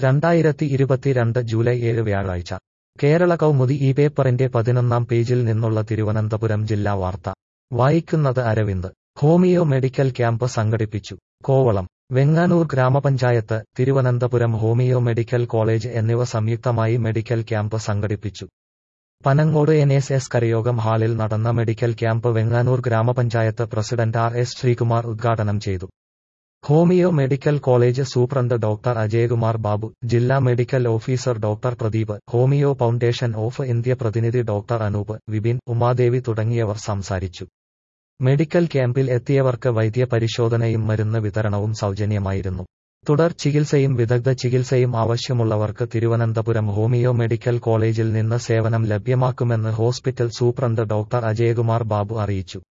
രണ്ടായിരത്തി ഇരുപത്തിരണ്ട് ജൂലൈ ഏഴ് വ്യാഴാഴ്ച കേരള കൗമുദി ഈ പേപ്പറിന്റെ പതിനൊന്നാം പേജിൽ നിന്നുള്ള തിരുവനന്തപുരം ജില്ലാ വാർത്ത വായിക്കുന്നത് അരവിന്ദ് ഹോമിയോ മെഡിക്കൽ ക്യാമ്പ് സംഘടിപ്പിച്ചു കോവളം വെങ്ങാനൂർ ഗ്രാമപഞ്ചായത്ത് തിരുവനന്തപുരം ഹോമിയോ മെഡിക്കൽ കോളേജ് എന്നിവ സംയുക്തമായി മെഡിക്കൽ ക്യാമ്പ് സംഘടിപ്പിച്ചു പനങ്ങോട് എൻ എസ് എസ് കരയോഗം ഹാളിൽ നടന്ന മെഡിക്കൽ ക്യാമ്പ് വെങ്ങാനൂർ ഗ്രാമപഞ്ചായത്ത് പ്രസിഡന്റ് ആർ എസ് ശ്രീകുമാർ ഉദ്ഘാടനം ചെയ്തു homeo medical college superintendent doctor Ajayakumar Babu ജില്ലാ medical officer doctor Pradeep homeo foundation of India പ്രതിനിധി ഡോക്ടർ അനൂപ് വിപിൻ ഉമാദേവി തുടങ്ങിയവർ സംസാരിച്ചു മെഡിക്കൽ ക്യാമ്പിൽ എത്തിയവർക്ക് വൈദ്യ പരിശോധനയും മരുന്ന് വിതരണവും സൗജന്യമായിരുന്നു തുടർ ചികിത്സയും വിദഗ്ധ ചികിത്സയും ആവശ്യമുള്ളവർക്ക് തിരുവനന്തപുരം ഹോമിയോ മെഡിക്കൽ കോളേജിൽ നിന്ന് സേവനം ലഭ്യമാക്കുമെന്ന് hospital superintendent doctor Ajayakumar Babu അറിയിച്ചു